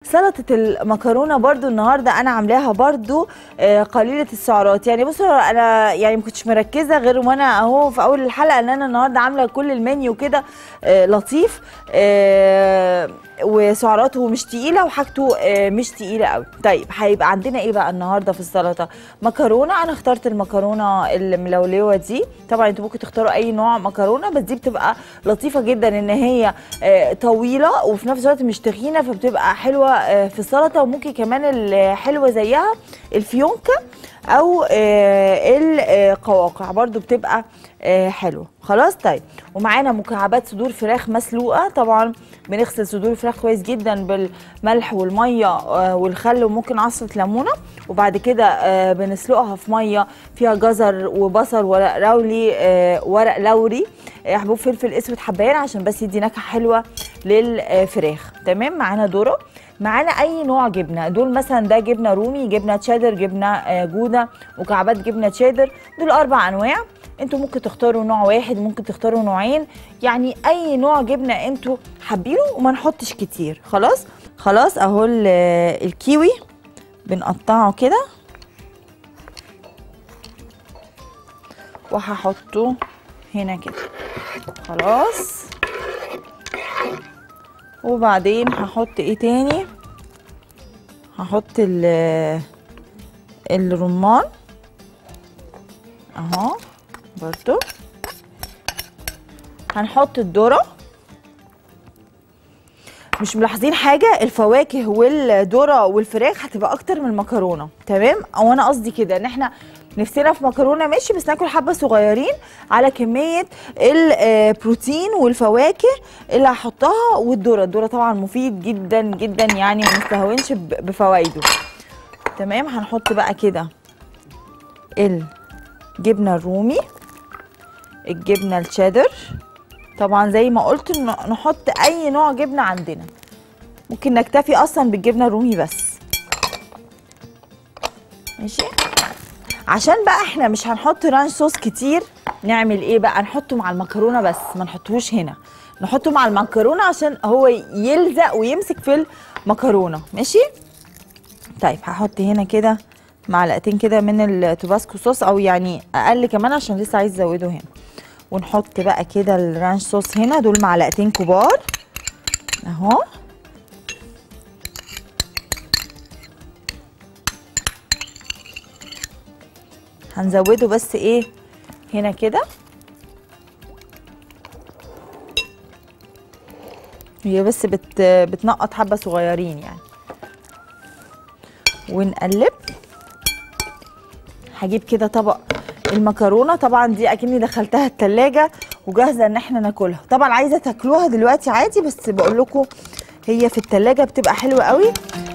سلطة المكرونة برضو النهاردة أنا عاملاها برضو آه، قليلة السعرات يعني بصوا أنا يعني ما كنتش مركزة غير وأنا أهو في أول الحلقة إن أنا النهاردة عاملة كل المنيو كده آه، لطيف آه، وسعراته مش تقيلة وحاجته آه، مش تقيلة قوي طيب هيبقى عندنا إيه بقى النهاردة في السلطة مكرونة أنا اخترت المكرونة الملولوة دي طبعا انتوا ممكن تختاروا أي نوع مكرونة بس دي بتبقى لطيفة جدا إن هي آه، طويلة وفي نفس الوقت مش تخينة فبتبقى حلوة آه، في السلطة وممكن كمان الحلوة زيها الفيونكة أو آه، القواقع برضو بتبقى آه، حلوة خلاص طيب ومعانا مكعبات صدور فراخ مسلوقة طبعا بنغسل صدور الفراخ كويس جدا بالملح والمية آه، والخل وممكن عصرة ليمونة وبعد كده آه، بنسلقها في مية فيها جزر وبصل ورق لوري آه، ورق لوري آه، حبوب فلفل اسود حبايين عشان بس يدي نكهه حلوه للفراخ تمام معانا ذره معانا اي نوع جبنه دول مثلا ده جبنه رومي جبنه تشيدر جبنه آه، جوده مكعبات جبنه تشيدر دول اربع انواع انتوا ممكن تختاروا نوع واحد ممكن تختاروا نوعين يعني اي نوع جبنه انتوا حابينه وما نحطش كتير خلاص خلاص اهو ال- الكيوي بنقطعه كده وهحطه هنا كده خلاص وبعدين هحط ايه تاني هحط ال الرمان اهو برضو هنحط الذره مش ملاحظين حاجه الفواكه والذره والفراخ هتبقى اكتر من المكرونه تمام او انا قصدي كده ان احنا نفسنا في مكرونه ماشي بس ناكل حبه صغيرين على كميه البروتين والفواكه اللي هحطها والذره الذره طبعا مفيد جدا جدا يعني وما نستهونش ب- بفوائده تمام هنحط بقى كده الجبنه الرومي الجبنه الشيدر طبعا زي ما قلت ن- نحط اي نوع جبنه عندنا ممكن نكتفي اصلا بالجبنه الرومي بس ماشي عشان بقى احنا مش هنحط رانش صوص كتير نعمل ايه بقى نحطه مع المكرونه بس ما نحطوش هنا نحطه مع المكرونه عشان هو يلزق ويمسك في المكرونه ماشي طيب هحط هنا كده معلقتين كده من التوباسكو صوص او يعني اقل كمان عشان لسه عايز ازوده هنا ونحط بقى كده الرانش صوص هنا دول معلقتين كبار اهو هنزوده بس ايه هنا كده هي بس بت بتنقط حبه صغيرين يعني ونقلب هجيب كده طبق المكرونه طبعا دي اكني دخلتها التلاجة وجاهزه ان احنا ناكلها طبعا عايزه تاكلوها دلوقتي عادي بس بقول لكم هي في التلاجة بتبقى حلوه قوي